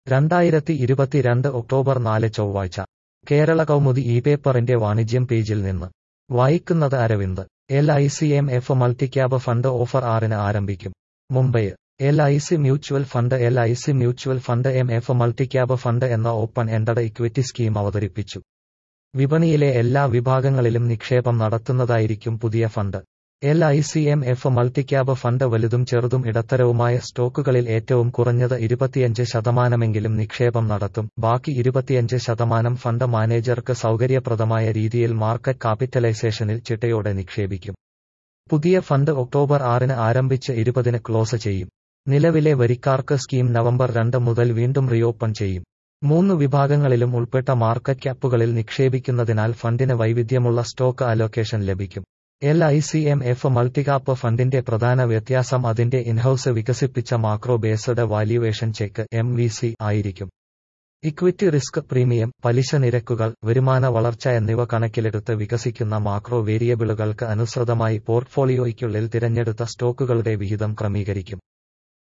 രണ്ടായിരത്തി ഇരുപത്തിരണ്ട് ഒക്ടോബർ നാല് ചൊവ്വാഴ്ച കേരള കൗമുദി ഇ പേപ്പറിന്റെ വാണിജ്യം പേജിൽ നിന്ന് വായിക്കുന്നത് Aravind L I C M F multicap fund offer ആറിന് ആരംഭിക്കും Mumbai L I C mutual fund L I C mutual fund M F multicap fund എന്ന ഓപ്പൺ എൻഡഡ് ഇക്വിറ്റി സ്കീം അവതരിപ്പിച്ചു വിപണിയിലെ എല്ലാ വിഭാഗങ്ങളിലും നിക്ഷേപം നടത്തുന്നതായിരിക്കും പുതിയ fund L I C M F multicap fund വലുതും ചെറുതും ഇടത്തരവുമായ സ്റ്റോക്കുകളിൽ ഏറ്റവും കുറഞ്ഞത് ഇരുപത്തിയഞ്ച് ശതമാനമെങ്കിലും നിക്ഷേപം നടത്തും ബാക്കി ഇരുപത്തിയഞ്ച് ശതമാനം ഫണ്ട് മാനേജർക്ക് സൗകര്യപ്രദമായ രീതിയിൽ മാർക്കറ്റ് കാപ്പിറ്റലൈസേഷനിൽ ചിട്ടയോടെ നിക്ഷേപിക്കും പുതിയ ഫണ്ട് ഒക്ടോബർ ആറിന് ആരംഭിച്ച് ഇരുപതിന് ക്ലോസ് ചെയ്യും നിലവിലെ വരിക്കാർക്ക് സ്കീം നവംബർ രണ്ട് മുതൽ വീണ്ടും റീഓപ്പൺ ചെയ്യും മൂന്ന് വിഭാഗങ്ങളിലും ഉൾപ്പെട്ട മാർക്കറ്റ് ക്യാപ്പുകളിൽ നിക്ഷേപിക്കുന്നതിനാൽ ഫണ്ടിന് വൈവിധ്യമുള്ള സ്റ്റോക്ക് അലോക്കേഷൻ ലഭിക്കും L I C M F multicap ഫണ്ടിന്റെ പ്രധാന വ്യത്യാസം അതിന്റെ ഇൻഹൌസ് വികസിപ്പിച്ച macro based valuation check M V C ആയിരിക്കും ഇക്വിറ്റി റിസ്ക് പ്രീമിയം പലിശ നിരക്കുകൾ വരുമാന വളർച്ച എന്നിവ കണക്കിലെടുത്ത് വികസിക്കുന്ന മാക്രോ വേരിയബിളുകൾക്ക് അനുസൃതമായി പോർട്ട്ഫോളിയോയ്ക്കുള്ളിൽ തിരഞ്ഞെടുത്ത സ്റ്റോക്കുകളുടെ വിഹിതം ക്രമീകരിക്കും